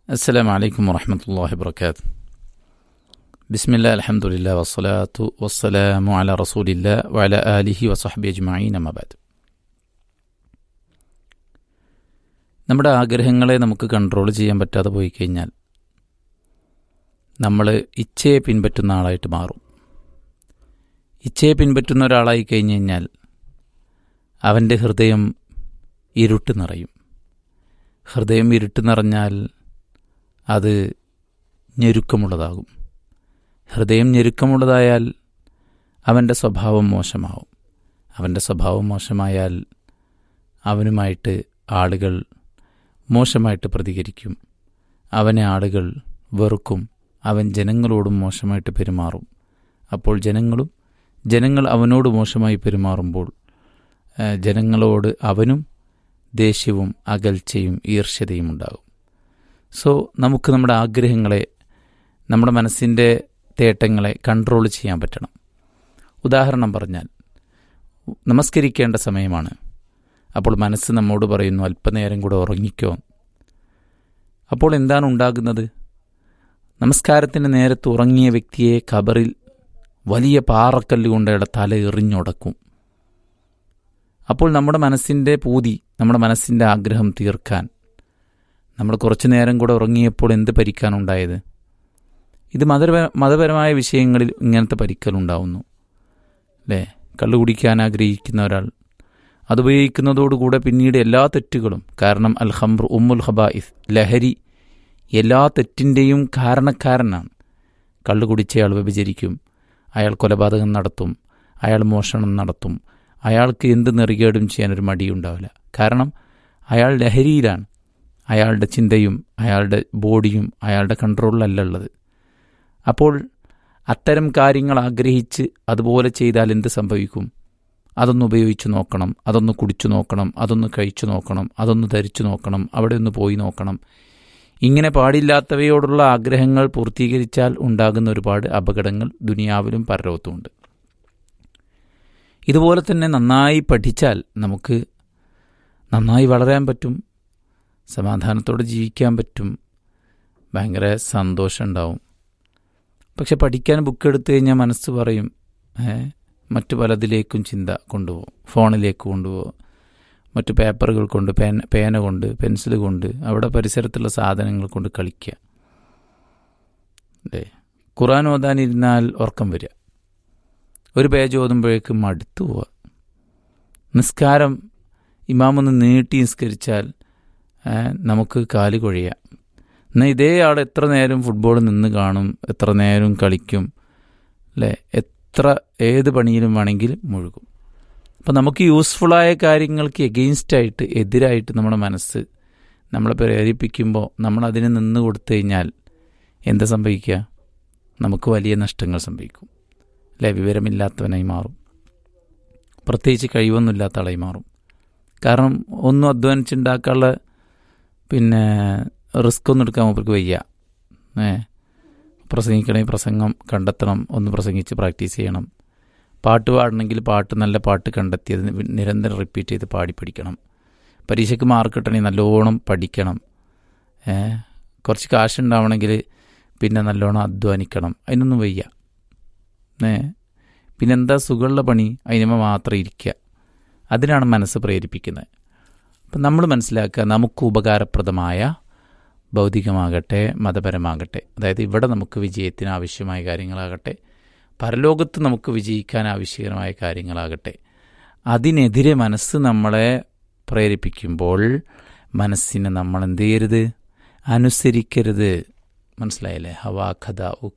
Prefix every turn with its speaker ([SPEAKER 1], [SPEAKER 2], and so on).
[SPEAKER 1] السلام عليكم ورحمة الله وبركاته بسم الله الحمد لله والصلاة والسلام على رسول الله وعلى آله وصحبه أجمعين أما بعد നമ്മുടെ ആഗ്രഹങ്ങളെ നമുക്ക് കൺട്രോൾ ചെയ്യാൻ പറ്റാതെ പോയി കഴിഞ്ഞാൽ നമ്മൾ ഇച്ഛയെ പിൻപറ്റുന്ന ആളായിട്ട് മാറും ഇച്ഛയെ പിൻപറ്റുന്ന ഒരാളായി കഴിഞ്ഞ് കഴിഞ്ഞാൽ അവൻ്റെ ഹൃദയം ഇരുട്ട് നിറയും ഹൃദയം ഇരുട്ട് നിറഞ്ഞാൽ അത് ഞെരുക്കമുള്ളതാകും ഹൃദയം ഞെരുക്കമുള്ളതായാൽ അവൻ്റെ സ്വഭാവം മോശമാവും അവൻ്റെ സ്വഭാവം മോശമായാൽ അവനുമായിട്ട് ആളുകൾ മോശമായിട്ട് പ്രതികരിക്കും അവനെ ആളുകൾ വെറുക്കും അവൻ ജനങ്ങളോടും മോശമായിട്ട് പെരുമാറും അപ്പോൾ ജനങ്ങളും ജനങ്ങൾ അവനോട് മോശമായി പെരുമാറുമ്പോൾ ഏഹ്, ജനങ്ങളോട് അവനും ദേഷ്യവും അകൽച്ചയും ഈർഷ്യതയും ഉണ്ടാകും സോ നമുക്ക് നമ്മുടെ ആഗ്രഹങ്ങളെ നമ്മുടെ മനസ്സിൻ്റെ തേട്ടങ്ങളെ കൺട്രോൾ ചെയ്യാൻ പറ്റണം ഉദാഹരണം പറഞ്ഞാൽ നമസ്കരിക്കേണ്ട സമയമാണ് അപ്പോൾ മനസ്സ് നമ്മോട് പറയുന്നു അല്പനേരം കൂടെ ഉറങ്ങിക്കോ അപ്പോൾ എന്താണ് ഉണ്ടാകുന്നത് നമസ്കാരത്തിന് നേരത്ത് ഉറങ്ങിയ വ്യക്തിയെ ഖബറിൽ വലിയ പാറക്കല്ല് കൊണ്ട് അയാളുടെ തല എറിഞ്ഞുടക്കും അപ്പോൾ നമ്മുടെ മനസ്സിൻ്റെ പൂതി നമ്മുടെ മനസ്സിൻ്റെ ആഗ്രഹം തീർക്കാൻ നമ്മൾ കുറച്ചു നേരം കൂടെ ഉറങ്ങിയപ്പോൾ എന്ത് പരിക്കാനുണ്ടായത് ഇത് മതപര മതപരമായ വിഷയങ്ങളിൽ ഇങ്ങനത്തെ പരിക്കലുണ്ടാവുന്നു അല്ലേ കള്ളു കുടിക്കാൻ ആഗ്രഹിക്കുന്ന ഒരാൾ അതുപയോഗിക്കുന്നതോടുകൂടെ പിന്നീട് എല്ലാ തെറ്റുകളും കാരണം അൽ ഹംർ ഉമ്മുൽ ഹബായിസ് ലഹരി എല്ലാ തെറ്റിൻ്റെയും കാരണക്കാരനാണ് കള്ളു കുടിച്ചയാൾ വ്യഭിചരിക്കും അയാൾ കൊലപാതകം നടത്തും അയാൾ മോഷണം നടത്തും അയാൾക്ക് എന്ത് നെറികേടും ചെയ്യാനൊരു മടിയുണ്ടാവില്ല കാരണം അയാൾ ലഹരിയിലാണ് അയാളുടെ ചിന്തയും അയാളുടെ ബോഡിയും അയാളുടെ കൺട്രോളിലല്ല ഉള്ളത് അപ്പോൾ അത്തരം കാര്യങ്ങൾ ആഗ്രഹിച്ച് അതുപോലെ ചെയ്താൽ എന്ത് സംഭവിക്കും അതൊന്ന് ഉപയോഗിച്ച് നോക്കണം അതൊന്ന് കുടിച്ചു നോക്കണം അതൊന്ന് കഴിച്ചു നോക്കണം അതൊന്ന് ധരിച്ചു നോക്കണം അവിടെ ഒന്ന് പോയി നോക്കണം ഇങ്ങനെ പാടില്ലാത്തവയോടുള്ള ആഗ്രഹങ്ങൾ പൂർത്തീകരിച്ചാൽ ഉണ്ടാകുന്ന ഒരുപാട് അപകടങ്ങൾ ദുനിയാവിലും പരലോകത്തുമുണ്ട് ഇതുപോലെ തന്നെ നന്നായി പഠിച്ചാൽ നമുക്ക് നന്നായി വളരാൻ പറ്റും സമാധാനത്തോടെ ജീവിക്കാൻ പറ്റും ഭയങ്കര സന്തോഷം ഉണ്ടാവും പക്ഷെ പഠിക്കാൻ ബുക്ക് എടുത്തു കഴിഞ്ഞാൽ മനസ്സ് പറയും ഏ മറ്റു പലതിലേക്കും ചിന്ത കൊണ്ടുപോകും ഫോണിലേക്ക് കൊണ്ടുപോകും മറ്റു പേപ്പറുകൾ കൊണ്ട് പേന പേന കൊണ്ട് പെൻസിൽ കൊണ്ട് അവിടെ പരിസരത്തുള്ള സാധനങ്ങൾ കൊണ്ട് കളിക്കുക അല്ലേ ഖുറാൻ ഓതാനിരുന്നാൽ ഉറക്കം വരിക ഒരു പേജ് ഓതുമ്പോഴേക്കും മടുത്തു പോവുക നിസ്കാരം ഇമാമൊന്ന് നീട്ടി നിസ്കരിച്ചാൽ ഏ, നമുക്ക് കാല് കൊഴിയാം എന്നാൽ ഇതേ ആൾ എത്ര നേരം ഫുട്ബോൾ നിന്ന് കാണും എത്ര നേരം കളിക്കും അല്ലേ എത്ര ഏത് പണിയിലും വേണമെങ്കിൽ മുഴുകും അപ്പം നമുക്ക് യൂസ്ഫുള്ളായ കാര്യങ്ങൾക്ക് എഗെയിൻസ്റ്റായിട്ട് എതിരായിട്ട് നമ്മുടെ മനസ്സ് നമ്മളെ പ്രേരിപ്പിക്കുമ്പോൾ നമ്മൾ അതിന് നിന്ന് കൊടുത്തു കഴിഞ്ഞാൽ എന്താ സംഭവിക്കുക നമുക്ക് വലിയ നഷ്ടങ്ങൾ സംഭവിക്കും അല്ലെ വിവരമില്ലാത്തവനായി മാറും പ്രത്യേകിച്ച് കഴിവൊന്നുമില്ലാത്ത ആളായി മാറും കാരണം ഒന്നും അധ്വാനിച്ചുണ്ടാക്കാനുള്ള പിന്നെ റിസ്ക് ഒന്നും എടുക്കാൻ മൂപ്പർക്ക് വയ്യ ഏ പ്രസംഗിക്കണമെങ്കിൽ പ്രസംഗം കണ്ടെത്തണം ഒന്ന് പ്രസംഗിച്ച് പ്രാക്ടീസ് ചെയ്യണം പാട്ട് പാടണമെങ്കിൽ പാട്ട് നല്ല പാട്ട് കണ്ടെത്തി അത് നിരന്തരം റിപ്പീറ്റ് ചെയ്ത് പാടി പഠിക്കണം പരീക്ഷയ്ക്ക് മാർക്ക് കിട്ടണമെങ്കിൽ നല്ലോണം പഠിക്കണം ഏ കുറച്ച് കാശ് ഉണ്ടാവണമെങ്കിൽ പിന്നെ നല്ലോണം അധ്വാനിക്കണം അതിനൊന്നും വയ്യ ഏ പിന്നെന്താ സുഖമുള്ള പണി അതിനുമ്പോൾ മാത്രം ഇരിക്കുക അതിനാണ് മനസ്സ് പ്രേരിപ്പിക്കുന്നത് അപ്പം നമ്മൾ മനസ്സിലാക്കുക നമുക്ക് ഉപകാരപ്രദമായ ഭൗതികമാകട്ടെ മതപരമാകട്ടെ അതായത് ഇവിടെ നമുക്ക് വിജയത്തിന് ആവശ്യമായ കാര്യങ്ങളാകട്ടെ പരലോകത്ത് നമുക്ക് വിജയിക്കാൻ ആവശ്യകരമായ കാര്യങ്ങളാകട്ടെ അതിനെതിരെ മനസ്സ് നമ്മളെ പ്രേരിപ്പിക്കുമ്പോൾ മനസ്സിനെ നമ്മൾ എന്ത് ചെയ്യരുത് അനുസരിക്കരുത് മനസ്സിലായില്ലേ ഹവാ ഖദ ഉ